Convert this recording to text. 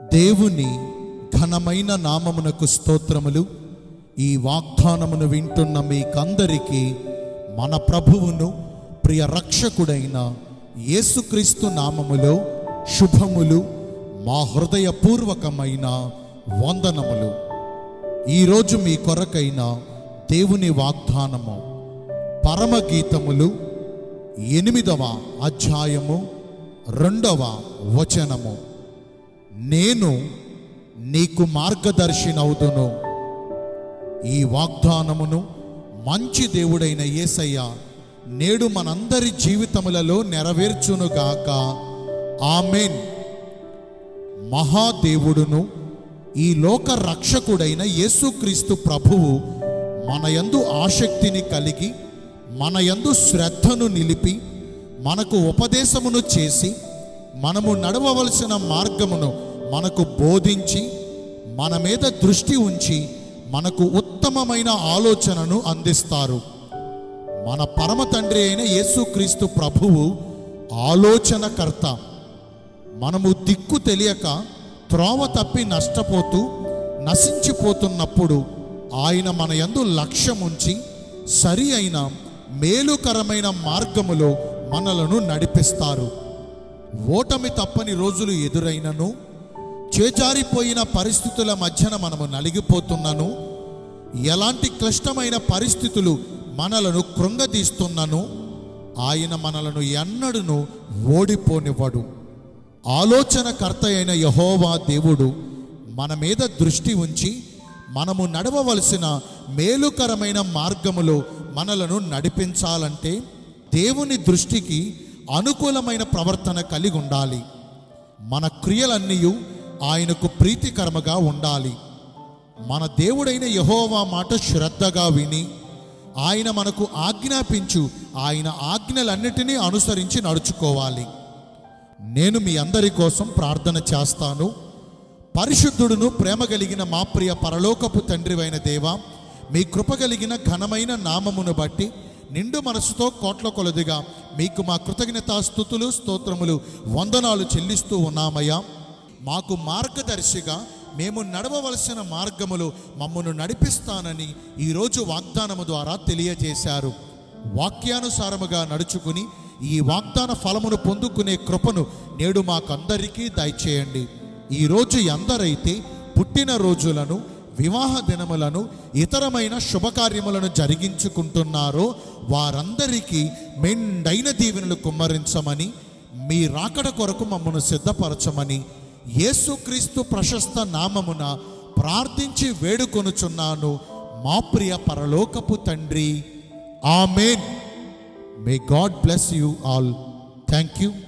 దేవుని ఘనమైన నామమునకు స్తోత్రములు ఈ వాగ్దానమును వింటున్న మీకందరికీ మన ప్రభువును ప్రియ రక్షకుడైన యేసుక్రీస్తు నామములో శుభములు మా హృదయపూర్వకమైన వందనములు ఈరోజు మీ కొరకైన దేవుని వాగ్దానము పరమగీతములు ఎనిమిదవ అధ్యాయము రెండవ వచనము నేను నీకు మార్గదర్శినవుదును ఈ వాగ్దానమును మంచి దేవుడైన యేసయ్య నేడు మనందరి జీవితములలో నెరవేర్చునుగాక ఆమెన్ మహాదేవుడును ఈ లోక రక్షకుడైన యేసుక్రీస్తు ప్రభువు మన యందు ఆసక్తిని కలిగి మన యందు శ్రద్ధను నిలిపి మనకు ఉపదేశమును చేసి మనము నడవవలసిన మార్గమును మనకు బోధించి మన మీద దృష్టి ఉంచి మనకు ఉత్తమమైన ఆలోచనను అందిస్తారు మన పరమ తండ్రి అయిన యేసుక్రీస్తు ప్రభువు ఆలోచనకర్త మనము దిక్కు తెలియక త్రోవ తప్పి నష్టపోతూ నశించిపోతున్నప్పుడు ఆయన మన యందు లక్ష్యముంచి సరి అయిన మేలుకరమైన మార్గములో మనలను నడిపిస్తారు ఓటమి తప్పని రోజులు ఎదురైనను చేజారిపోయిన పరిస్థితుల మధ్యన మనము నలిగిపోతున్నను ఎలాంటి క్లిష్టమైన పరిస్థితులు మనలను కృంగదీస్తున్నను ఆయన మనలను ఎన్నడును ఓడిపోనివ్వడు ఆలోచనకర్త అయిన యహోవా దేవుడు మన మీద దృష్టి ఉంచి మనము నడవవలసిన మేలుకరమైన మార్గములో మనలను నడిపించాలంటే దేవుని దృష్టికి అనుకూలమైన ప్రవర్తన కలిగి ఉండాలి మన క్రియలన్నీ ఆయనకు ప్రీతికరముగా ఉండాలి మన దేవుడైన యహోవా మాట శ్రద్ధగా విని ఆయన మనకు ఆజ్ఞాపించు ఆయన ఆజ్ఞలన్నిటినీ అనుసరించి నడుచుకోవాలి నేను మీ అందరి కోసం ప్రార్థన చేస్తాను పరిశుద్ధుడును ప్రేమ కలిగిన మా ప్రియ పరలోకపు తండ్రివైన దేవ మీ కృప కలిగిన ఘనమైన నామమును బట్టి నిండు మనసుతో కోట్ల కొలదిగా మీకు మా కృతజ్ఞతా స్థుతులు స్తోత్రములు వందనాలు చెల్లిస్తూ ఉన్నామయ్యా మాకు మార్గదర్శిగా మేము నడవవలసిన మార్గములు మమ్మను నడిపిస్తానని ఈరోజు వాగ్దానము ద్వారా తెలియజేశారు వాక్యానుసారముగా నడుచుకుని ఈ వాగ్దాన ఫలమును పొందుకునే కృపను నేడు మాకందరికీ దయచేయండి ఈరోజు ఎందరైతే పుట్టిన రోజులను వివాహ దినములను ఇతరమైన శుభకార్యములను జరిగించుకుంటున్నారో వారందరికీ మెండైన దీవెనలు కుమ్మరించమని మీ రాకడ కొరకు మమ్మను సిద్ధపరచమని యేసుక్రీస్తు ప్రశస్త నామమున ప్రార్థించి వేడుకొనుచున్నాను మా ప్రియ పరలోకపు తండ్రి amen may God bless you all thank you